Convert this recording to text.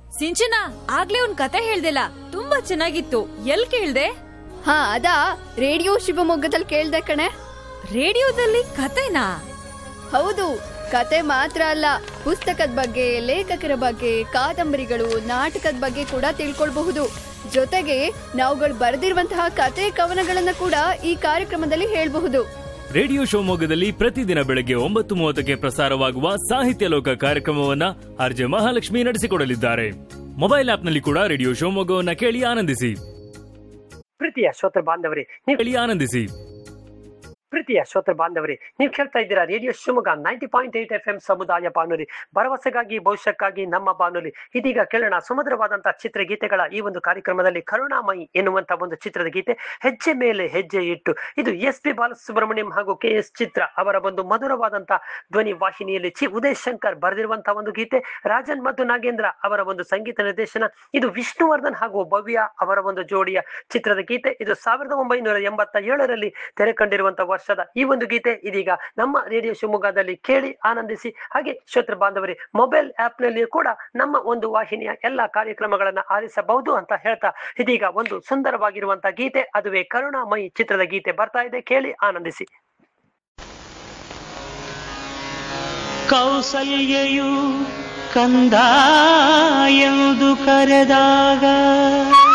ಸಿಂಚನ ಆಗ್ಲೇ ಒಂದ್ ಕತೆ ಹೇಳ್ದಿಲ್ಲ ತುಂಬಾ ಚೆನ್ನಾಗಿತ್ತು ಎಲ್ ಕೇಳ್ದೆ ಹಾ ಅದಾ ರೇಡಿಯೋ ಶಿವಮೊಗ್ಗದಲ್ಲಿ ಕೇಳ್ದೆ ಕಣೆ ರೇಡಿಯೋದಲ್ಲಿ ಕತೆನಾ ಹೌದು ಕತೆ ಮಾತ್ರ ಅಲ್ಲ ಪುಸ್ತಕದ ಬಗ್ಗೆ ಲೇಖಕರ ಬಗ್ಗೆ ಕಾದಂಬರಿಗಳು ನಾಟಕದ ಬಗ್ಗೆ ಕೂಡ ತಿಳ್ಕೊಳ್ಬಹುದು ಜೊತೆಗೆ ನಾವುಗಳು ಬರೆದಿರುವಂತಹ ಕತೆ ಕವನಗಳನ್ನ ಕೂಡ ಈ ಕಾರ್ಯಕ್ರಮದಲ್ಲಿ ಹೇಳ್ಬಹುದು ರೇಡಿಯೋ ಶಿವಮೊಗ್ಗದಲ್ಲಿ ಪ್ರತಿದಿನ ಬೆಳಗ್ಗೆ ಒಂಬತ್ತು ಮೂವತ್ತಕ್ಕೆ ಪ್ರಸಾರವಾಗುವ ಸಾಹಿತ್ಯ ಲೋಕ ಕಾರ್ಯಕ್ರಮವನ್ನ ಆರ್ಜೆ ಮಹಾಲಕ್ಷ್ಮಿ ನಡೆಸಿಕೊಡಲಿದ್ದಾರೆ ಮೊಬೈಲ್ ಆಪ್ನಲ್ಲಿ ಕೂಡ ರೇಡಿಯೋ ಶಿವಮೊಗ್ಗವನ್ನ ಕೇಳಿ ಆನಂದಿಸಿ ಪ್ರೀತಿಯ ಶ್ರೋತೃ ಬಾಂಧವರೇ ನೀವು ಕೇಳಿ ಆನಂದಿಸಿ ಪ್ರೀತಿಯ ಶ್ರೋತೃ ಬಾಂಧವರೇ ನೀವು ಕೇಳ್ತಾ ಇದ್ದೀರಾ radio Shivamogga ninety point eight F M ಸಮುದಾಯ ಬಾನುಲಿ ಭರವಸೆಗಾಗಿ ಭವಿಷ್ಯಕ್ಕಾಗಿ ನಮ್ಮ ಬಾನುಲಿ ಇದೀಗ ಕೇಳೋಣ ಸುಮಧುರವಾದಂತಹ ಚಿತ್ರಗೀತೆಗಳ ಈ ಒಂದು ಕಾರ್ಯಕ್ರಮದಲ್ಲಿ ಕರುಣಾಮಯಿ ಎನ್ನುವಂತ ಒಂದು ಚಿತ್ರದ ಗೀತೆ ಹೆಜ್ಜೆ ಮೇಲೆ ಹೆಜ್ಜೆ ಇಟ್ಟು ಇದು ಎಸ್ ಪಿ ಬಾಲಸುಬ್ರಹ್ಮಣ್ಯಂ ಹಾಗೂ ಕೆ ಎಸ್ ಚಿತ್ರ ಅವರ ಒಂದು ಮಧುರವಾದಂತಹ ಧ್ವನಿ ವಾಹಿನಿಯಲ್ಲಿ ಚಿ ಉದಯ್ ಶಂಕರ್ ಬರೆದಿರುವಂತಹ ಒಂದು ಗೀತೆ ರಾಜನ್ ಮತ್ತು ನಾಗೇಂದ್ರ ಅವರ ಒಂದು ಸಂಗೀತ ನಿರ್ದೇಶನ ಇದು ವಿಷ್ಣುವರ್ಧನ್ ಹಾಗೂ ಭವ್ಯ ಅವರ ಒಂದು ಜೋಡಿಯ ಚಿತ್ರದ ಗೀತೆ ಇದು ಸಾವಿರದ ಒಂಬೈನೂರ ಎಂಬತ್ತ ಏಳರಲ್ಲಿ ತೆರೆ ಕಂಡಿರುವಂತಹ ವರ್ಷದ ಈ ಒಂದು ಗೀತೆ ಇದೀಗ ನಮ್ಮ ರೇಡಿಯೋ ಶಿವಮೊಗ್ಗದಲ್ಲಿ ಕೇಳಿ ಆನಂದಿಸಿ ಹಾಗೆ ಶ್ರೋತೃ ಬಾಂಧವರೇ ಮೊಬೈಲ್ ಆಪ್ ನಲ್ಲಿ ಕೂಡ ನಮ್ಮ ಒಂದು ವಾಹಿನಿಯ ಎಲ್ಲಾ ಕಾರ್ಯಕ್ರಮಗಳನ್ನ ಆಲಿಸಬಹುದು ಅಂತ ಹೇಳ್ತಾ ಇದೀಗ ಒಂದು ಸುಂದರವಾಗಿರುವಂತಹ ಗೀತೆ ಅದುವೇ ಕರುಣಾಮಯಿ ಚಿತ್ರದ ಗೀತೆ ಬರ್ತಾ ಇದೆ ಕೇಳಿ ಆನಂದಿಸಿ ಕೌಸಲ್ಯಯು ಕಂದ ಎಂದು ಕರೆದಾಗ